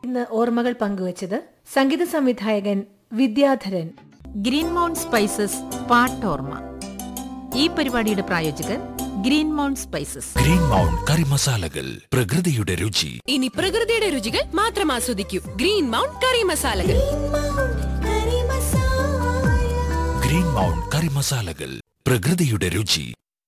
ഇന്ന് ഓർമ്മകൾ പങ്കുവച്ചത് സംഗീത സംവിധായകൻ വിദ്യാധരൻ ഗ്രീൻ മൗണ്ട് സ്പൈസസ് പാട്ടോർമ്മ ഈ പരിപാടിയുടെ പ്രായോജകർ green mount spices green mount curry മസാലകൾ പ്രകൃതിയുടെ രുചി ഇനി പ്രകൃതിയുടെ രുചികൾ മാത്രം ആസ്വദിക്കൂ ഗ്രീൻ മൗണ്ട് കറി മസാലകൾ ഗ്രീൻ മൗണ്ട് കറി മസാലകൾ പ്രകൃതിയുടെ രുചി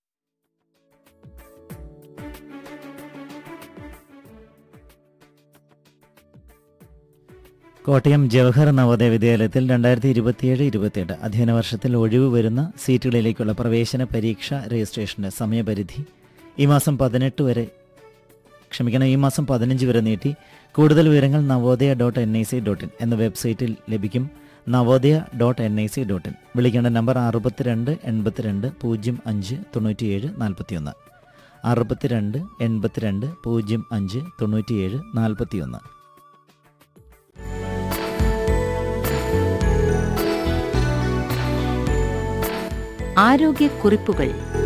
കോട്ടയം ജവഹർ നവോദയ വിദ്യാലയത്തിൽ രണ്ടായിരത്തി ഇരുപത്തിയേഴ് ഇരുപത്തിയെട്ട് അധ്യയന വർഷത്തിൽ ഒഴിവ് വരുന്ന സീറ്റുകളിലേക്കുള്ള പ്രവേശന പരീക്ഷ രജിസ്ട്രേഷന്റെ സമയപരിധി ഈ മാസം പതിനെട്ട് വരെ ക്ഷമിക്കണം ഈ മാസം പതിനഞ്ച് വരെ നീട്ടി കൂടുതൽ വിവരങ്ങൾ Navodaya dot N I C dot in എന്ന വെബ്സൈറ്റിൽ ലഭിക്കും Navodaya dot N I C dot in വിളിക്കേണ്ട നമ്പർ അറുപത്തിരണ്ട് എൺപത്തിരണ്ട് പൂജ്യം അഞ്ച് തൊണ്ണൂറ്റിയേഴ് നാൽപ്പത്തിയൊന്ന് അറുപത്തിരണ്ട് എൺപത്തിരണ്ട് പൂജ്യം അഞ്ച് തൊണ്ണൂറ്റിയേഴ് നാൽപ്പത്തിയൊന്ന് ആരോഗ്യക്കുറിപ്പുകൾ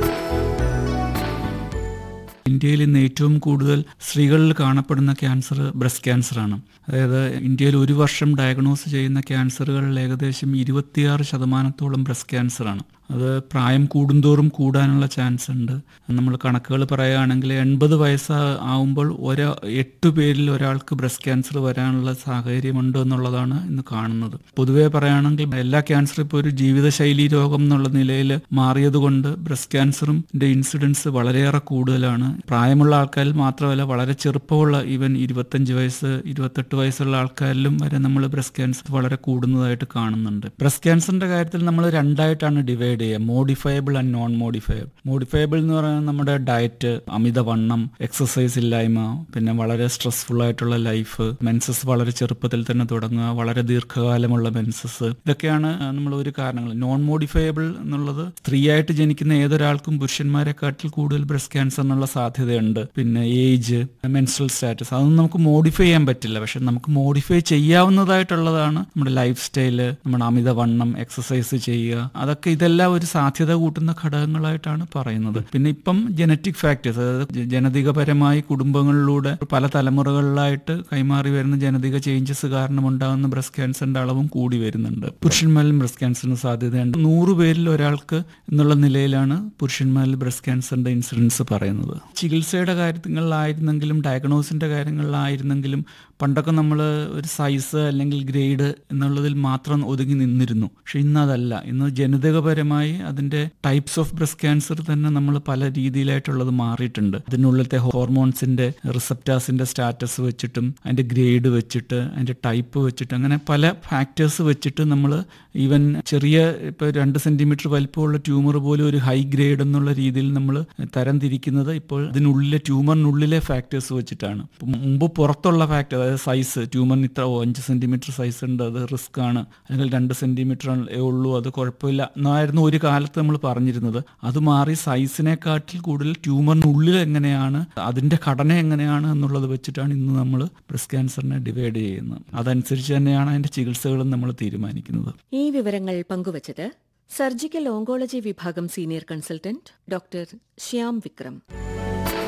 ഇന്ത്യയിൽ ഇന്ന് ഏറ്റവും കൂടുതൽ സ്ത്രീകളിൽ കാണപ്പെടുന്ന ക്യാൻസർ ബ്രസ്റ്റ് ക്യാൻസറാണ് അതായത് ഇന്ത്യയിൽ ഒരു വർഷം ഡയഗ്നോസ് ചെയ്യുന്ന ക്യാൻസറുകളിൽ ഏകദേശം ഇരുപത്തിയാറ് ശതമാനത്തോളം ബ്രസ്റ്റ് ക്യാൻസറാണ് അത് പ്രായം കൂടുന്തോറും കൂടാനുള്ള ചാൻസ് ഉണ്ട് നമ്മൾ കണക്കുകൾ പറയുകയാണെങ്കിൽ എൺപത് വയസ്സ് ആവുമ്പോൾ ഒരു എട്ട് പേരിൽ ഒരാൾക്ക് ബ്രസ്റ്റ് ക്യാൻസർ വരാനുള്ള സാഹചര്യമുണ്ട് എന്നുള്ളതാണ് ഇന്ന് കാണുന്നത് പൊതുവേ പറയുകയാണെങ്കിൽ എല്ലാ ക്യാൻസറും ഇപ്പോൾ ഒരു ജീവിതശൈലി രോഗം എന്നുള്ള നിലയിൽ മാറിയതുകൊണ്ട് ബ്രസ്റ്റ് ക്യാൻസറിന്റെ ഇൻസിഡൻസ് വളരെയേറെ കൂടുതലാണ് പ്രായമുള്ള ആൾക്കാരിൽ മാത്രമല്ല വളരെ ചെറുപ്പമുള്ള ഈവൻ ഇരുപത്തഞ്ച് വയസ്സ് ഇരുപത്തെട്ട് വയസ്സുള്ള ആൾക്കാരിലും വരെ നമ്മൾ ബ്രസ്റ്റ് ക്യാൻസർ വളരെ കൂടുന്നതായിട്ട് കാണുന്നുണ്ട് ബ്രസ്റ്റ് ക്യാൻസറിന്റെ കാര്യത്തിൽ നമ്മൾ രണ്ടായിട്ടാണ് ഡിവൈഡ് ചെയ്യുക modifiable and non modifiable modifiable എന്ന് പറയുന്നത് നമ്മുടെ ഡയറ്റ് അമിതവണ്ണം എക്സസൈസ് ഇല്ലായ്മ പിന്നെ വളരെ സ്ട്രെസ്ഫുൾ ആയിട്ടുള്ള ലൈഫ് മെൻസസ് വളരെ ചെറുപ്പത്തിൽ തന്നെ തുടങ്ങുക വളരെ ദീർഘകാലമുള്ള മെൻസസ് ഇതൊക്കെയാണ് നമ്മൾ ഒരു കാരണങ്ങൾ നോൺ മോഡിഫയബിൾ എന്നുള്ളത് സ്ത്രീയായിട്ട് ജനിക്കുന്ന ഏതൊരാൾക്കും പുരുഷന്മാരെക്കാട്ടിൽ കൂടുതൽ ബ്രസ്റ്റ് ക്യാൻസറിനുള്ള സാധ്യതയുണ്ട് പിന്നെ ഏജ് മെൻസ്ട്രൽ സ്റ്റാറ്റസ് അതൊന്നും നമുക്ക് മോഡിഫൈ ചെയ്യാൻ പറ്റില്ല പക്ഷെ നമുക്ക് മോഡിഫൈ ചെയ്യാവുന്നതായിട്ടുള്ളതാണ് നമ്മുടെ ലൈഫ് സ്റ്റൈല് നമ്മുടെ അമിതവണ്ണം എക്സസൈസ് ചെയ്യുക അതൊക്കെ ഇതെല്ലാം ഒരു സാധ്യത കൂട്ടുന്ന ഘടകങ്ങളായിട്ടാണ് പറയുന്നത് പിന്നെ ഇപ്പം ജനറ്റിക് ഫാക്ടേഴ്സ് അതായത് ജ- ജനതികപരമായി കുടുംബങ്ങളിലൂടെ പല തലമുറകളിലായിട്ട് കൈമാറി വരുന്ന ജനതിക ചേഞ്ചസ് കാരണം ഉണ്ടാകുന്ന ബ്രസ്റ്റ് ക്യാൻസറിന്റെ അളവും കൂടി വരുന്നുണ്ട് പുരുഷന്മാരിലും ബ്രസ്റ്റ് ക്യാൻസറിന് സാധ്യതയുണ്ട് നൂറ് പേരിൽ ഒരാൾക്ക് എന്നുള്ള നിലയിലാണ് പുരുഷന്മാരിൽ ബ്രസ്റ്റ് ക്യാൻസറിന്റെ ഇൻസിഡൻസ് പറയുന്നത് ചികിത്സയുടെ കാര്യങ്ങളിലായിരുന്നെങ്കിലും ഡയഗ്നോസിന്റെ കാര്യങ്ങളിലായിരുന്നെങ്കിലും പണ്ടൊക്കെ നമ്മൾ ഒരു സൈസ് അല്ലെങ്കിൽ ഗ്രേഡ് എന്നുള്ളതിൽ മാത്രം ഒതുങ്ങി നിന്നിരുന്നു പക്ഷെ ഇന്ന് അതല്ല ഇന്ന് ജനിതകപരമായി അതിന്റെ ടൈപ്സ് ഓഫ് ബ്രസ്റ്റ് ക്യാൻസർ തന്നെ നമ്മൾ പല രീതിയിലായിട്ടുള്ളത് മാറിയിട്ടുണ്ട് അതിനുള്ളിലത്തെ ഹോർമോൺസിന്റെ റിസപ്റ്റാസിന്റെ സ്റ്റാറ്റസ് വെച്ചിട്ടും അതിന്റെ ഗ്രേഡ് വെച്ചിട്ട് അതിന്റെ ടൈപ്പ് വെച്ചിട്ട് അങ്ങനെ പല ഫാക്ടേഴ്സ് വെച്ചിട്ട് നമ്മൾ ഈവൻ ചെറിയ ഇപ്പൊ രണ്ട് സെന്റിമീറ്റർ വലിപ്പമുള്ള ട്യൂമർ പോലും ഒരു ഹൈ ഗ്രേഡ് എന്നുള്ള രീതിയിൽ നമ്മൾ തരം തിരിക്കുന്നത് ഇപ്പോൾ ഇതിനുള്ളിലെ ട്യൂമറിനുള്ളിലെ ഫാക്ടേഴ്സ് വെച്ചിട്ടാണ് ഇപ്പം മുമ്പ് പുറത്തുള്ള ഫാക്ടർ അതായത് സൈസ് ട്യൂമറിന് ഇത്ര ഓ, അഞ്ച് സെന്റിമീറ്റർ സൈസ് ഉണ്ട് അത് റിസ്ക് ആണ് അല്ലെങ്കിൽ രണ്ട് സെന്റിമീറ്റർ ഉള്ളൂ അത് കുഴപ്പമില്ല എന്നായിരുന്നു ഒരു കാലത്ത് നമ്മൾ പറഞ്ഞിരുന്നത് അത് മാറി സൈസിനെക്കാട്ടിൽ കൂടുതൽ ട്യൂമറിനുള്ളിൽ എങ്ങനെയാണ് അതിന്റെ ഘടന എങ്ങനെയാണ് എന്നുള്ളത് വെച്ചിട്ടാണ് ഇന്ന് നമ്മൾ ബ്രസ്റ്റ് ക്യാൻസറിനെ ഡിവൈഡ് ചെയ്യുന്നത് അതനുസരിച്ച് തന്നെയാണ് അതിന്റെ ചികിത്സകളും നമ്മൾ തീരുമാനിക്കുന്നത് ഈ വിവരങ്ങൾ പങ്കുവച്ചത് സർജിക്കൽ ഓങ്കോളജി വിഭാഗം senior consultant doctor Shyam Vikram